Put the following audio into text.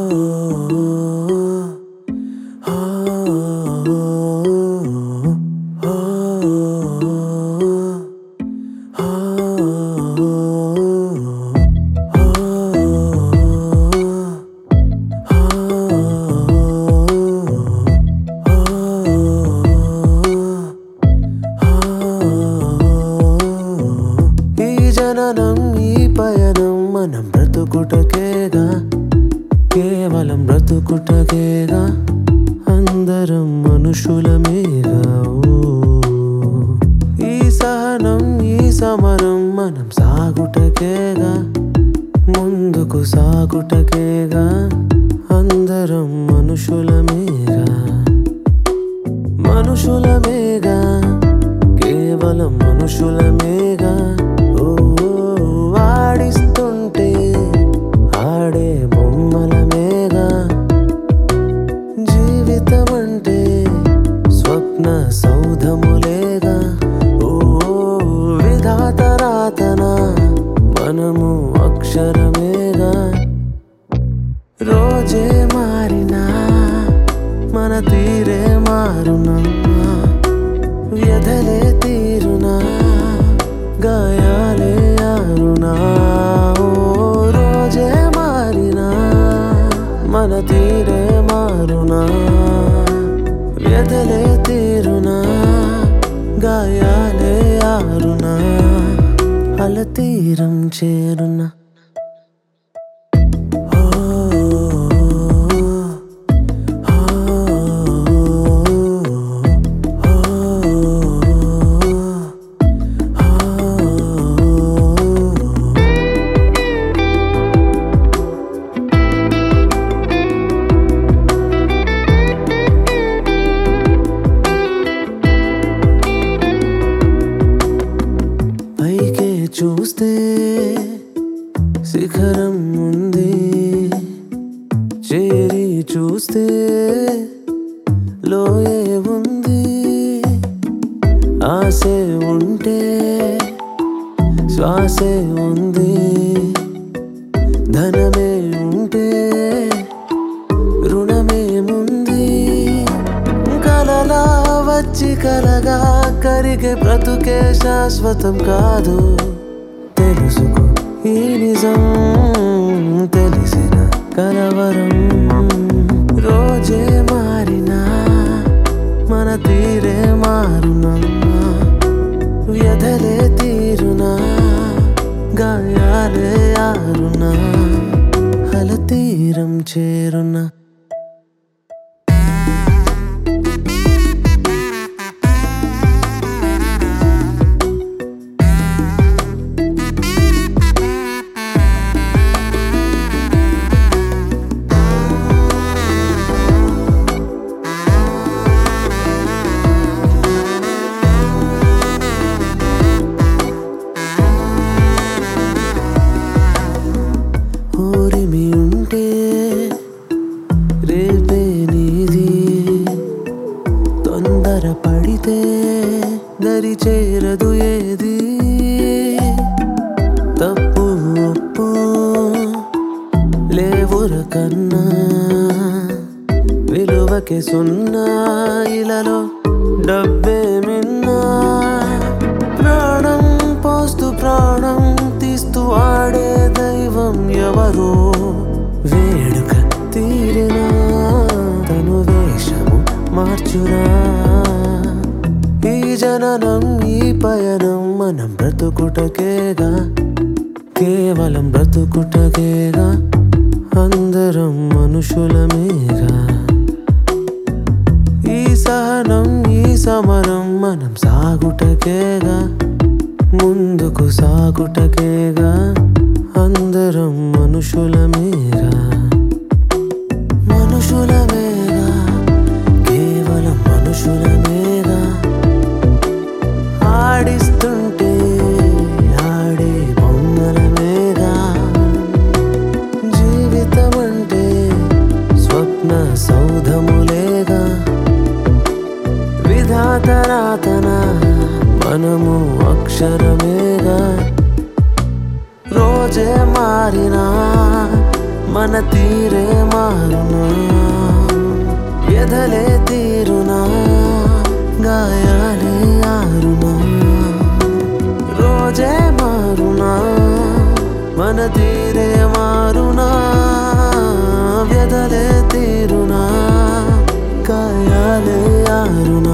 ఈ జననం ఈ పయనం మనం బ్రతుకుటకేగా కేవలం బ్రతుకుటకేగా అందరం మనుషులమేగా ఓ. ఈ సహనం ఈ సమరం మనం సాగుటకేగా ముందుకు సాగుటకేగా అందరం మనుషులమేగా మనుషులమేగా కేవలం మనుషులమేగా ఓ ఆడిస్తుంటే ఆడే బొమ్మలమేగా జీవితం అంటే స్వప్న సౌధములేగా ఓ విధాత రాతన మనము అక్షరమేగా రోజే మారినా మన తీరే మారునా వ్యధలే తీరునా గాయాలే ఆరునా ఓ రోజే మారినా మన తీరే మారునా వ్యధలే తీరునా గాయాలే ఆరునా అల తీరం చేరునా పైకే చూస్తే శిఖరం ఉంది చేరి చూస్తే లోయే ఉంది ఆసే ఉంటే శ్వాసే ఉంది ధనమే ఉంటే రుణమేముంది కలలా వచ్చి కలగా కరిగే బ్రతుకే శాశ్వతం కాదు తెలుసుకో ఈ నిజం తెలిసిన కలవరం రోజే మారినా మన తీరే మారునా వ్యధలే తీరునా గాయాలే ఆరునా అల తీరం చేరునా ఊరిమి ఉంటే రేపే నీది తొందర పడితే దరి చేరదు ఏది తప్పు ఒప్పు లేవుర కన్నా విలువకి సున్నా ఇలలో డబ్బే మిన్నా ప్రాణం పోస్తూ ప్రాణం తీస్తూ ఆడే దైవం ఎవరో వేడుక తీరినా తను వేషము మార్చురా ఈ జననం ఈ పయనం మనం బ్రతుకుటకేగా కేవలం బ్రతుకుటకేగా అందరం మనుషులమేగా ఈ సహనం ఈ సమరం మనం సాగుటకేగా ముందుకు సాగుటకేగా అందరం మనుషులమేగా మనుషులమేగా కేవలం మనుషులమేగా ఆడిస్తుంటే ఆడే బొమ్మలమేగా జీవితం అంటే స్వప్న సౌధములేగా విధాత రాతన మనము అక్షరమేగా రోజే మారినా మన తీరే మారునా వ్యధలే తీరునా గాయాలే ఆరునా రోజే మారునా మన తీరే మారునా వ్యధలే తీరునా గాయాలే ఆరునా